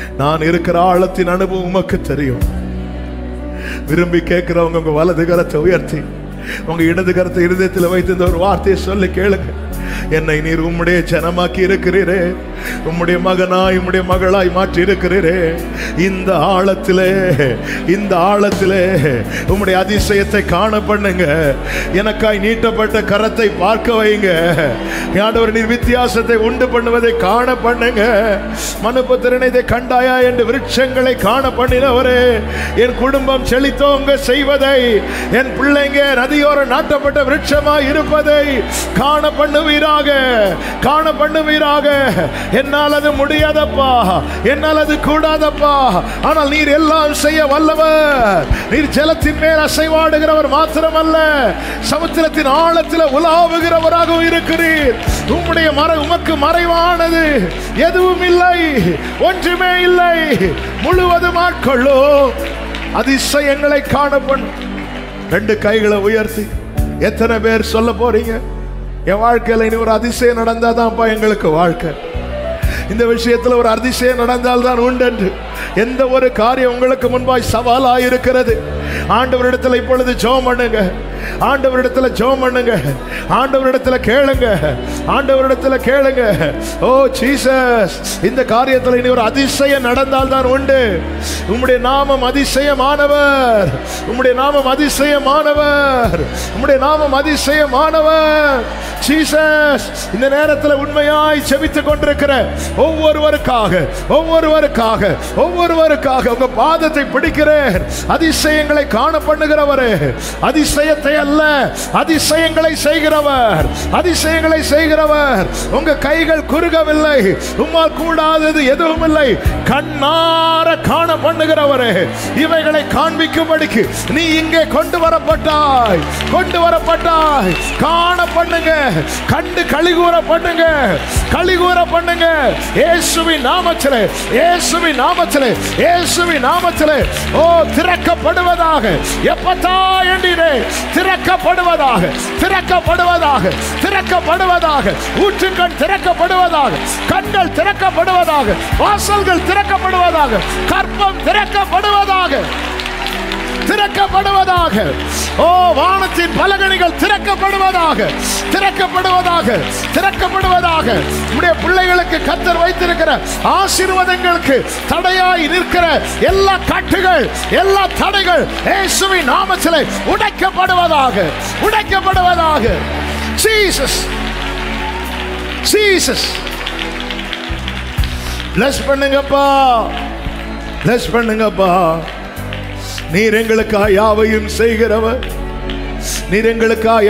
நான் இருக்கிற ஆழத்தின் அனுபவம் உமக்கு தெரியும் விரும்பி கேட்கிறவங்க உங்க வலது கரத்தை உயர்த்தி உங்க இடது கரத்தை இருதயத்தில் வைத்து இந்த ஒரு வார்த்தையை சொல்லி கேளுங்க என்னை நீர் உம்முடைய ஜனமாக்கி இருக்கிறீரே உம்முடைய மகனாய் உம்முடைய மகளாய் மாற்றி இருக்கிறீரே இந்த ஆழத்திலே இந்த ஆழத்திலே உம்முடைய அதிசயத்தை காண பண்ணுங்க எனக்காய் நீட்டப்பட்ட கரத்தை பார்க்க வைங்க ஆண்டவர் நீர் வித்தியாசத்தை உண்டு பண்ணுவதை காண பண்ணுங்க மனுபத்திரனை இதை கண்டாயா என்று விருட்சங்களை காண பண்ணினவரே என் குடும்பம் செழித்தோங்க செய்வதை என் பிள்ளைங்க நதியோர நாட்டப்பட்ட விருட்சமாய் இருப்பதை காண பண்ணுவீராக காண பண்ணுவீராக என்னால் அது முடியாதப்பா என்னால் அது கூடாதப்பா ஆனால் நீர் எல்லாம் செய்ய வல்லவர் நீர் ஜலத்தின் மேல் அசைவாடுகிறவர் மாத்திரமல்ல சமுத்திரத்தின் ஆழத்தில் உலாவுகிறவராகவும் இருக்கிறீர் உம்முடைய மறை உமக்கு மறைவானது எதுவும் இல்லை ஒன்றுமே இல்லை முழுவதும் ஆட்கொள்ளோ அதிசயங்களை காணப்படும் ரெண்டு கைகளை உயர்த்தி எத்தனை பேர் சொல்ல போறீங்க என் வாழ்க்கையில இனி ஒரு அதிசயம் நடந்தாதான்ப்பா எங்களுக்கு வாழ்க்கை இந்த விஷயத்துல ஒரு அதிசயம் நடந்தால்தான் உண்டென்று எந்த ஒரு காரியம் உங்களுக்கு முன்பாய் சவாலாக இருக்கிறது ஆண்டவரிடத்துல இப்பொழுது ஜெபம் பண்ணுங்க ஆண்டவரிடத்துல ஜெபம் பண்ணுங்க ஆண்டவரிடத்துல கேளுங்க ஆண்டவரிடத்துல கேளுங்க ஓ ஜீசஸ் இந்த காரியத்தில் இனி ஒரு அதிசயம் நடந்தால் தான் உண்டு உம்முடைய நாமம் அதிசயமானவர் உம்முடைய நாமம் அதிசயமானவர் உம்முடைய நாமம் அதிசயமானவர் ஜீசஸ் இந்த நேரத்தில் உண்மையாய் செபித்துக் கொண்டிருக்கிற ஒவ்வொருவருக்காக ஒவ்வொருவருக்காக ஒவ்வொருவருக்காக உங்க பாதத்தை பிடிக்கிறேன் அதிசயங்களை காண பண்ணுகிறவரே அதிசயத்தை அல்ல அதிசயங்களை செய்கிறவர் அதிசயங்களை செய்கிறவர் உங்க கைகள் குறுகவில்லை உம்மால் கூடாதது எதுவும் இல்லை கண்ணார காண பண்ணுகிறவரே இவைகளை காண்பிக்கும்படிக்கு நீ இங்கே கொண்டு வரப்பட்டாய் கொண்டு வரப்பட்டாய் காண பண்ணுங்க கண்டு கழிகூற பண்ணுங்க கழிகூற பண்ணுங்க இயேசுவின் நாமத்திலே இயேசுவின் நாமத்திலே இயேசுவின் நாமத்திலே ஓ திறக்கப்படுவதாக எப்பத்தா என்றீரே திறக்கப்படுவதாக திறக்கப்படுவதாக திறக்கப்படுவதாக ஊற்றுக்கண் திறக்கப்படுவதாக கண்கள் திறக்கப்படுவதாக வாசல்கள் திறக்கப்படுவதாக கற்பம் திறக்கப்படுவதாக திறக்கப்படுவதாக ஓ வானத்தின் பலகணிகள் திறக்கப்படுவதாக திறக்கப்படுவதாக திறக்கப்படுவதாக உடைய பிள்ளைகளுக்கு கத்தர் வைத்திருக்கிற ஆசீர்வாதங்களுக்கு தடையாய் நிற்கிற எல்லா கட்டுகள் எல்லா தடைகள் இயேசுவின் நாமத்திலே உடைக்கப்படுவதாக உடைக்கப்படுவதாக ஜீசஸ் ஜீசஸ் பிளஸ் பண்ணுங்கப்பா பிளஸ் பண்ணுங்கப்பா நீர் எங்களுக்காக யாவையும் செய்கிறவர் நீர் எங்களுக்காக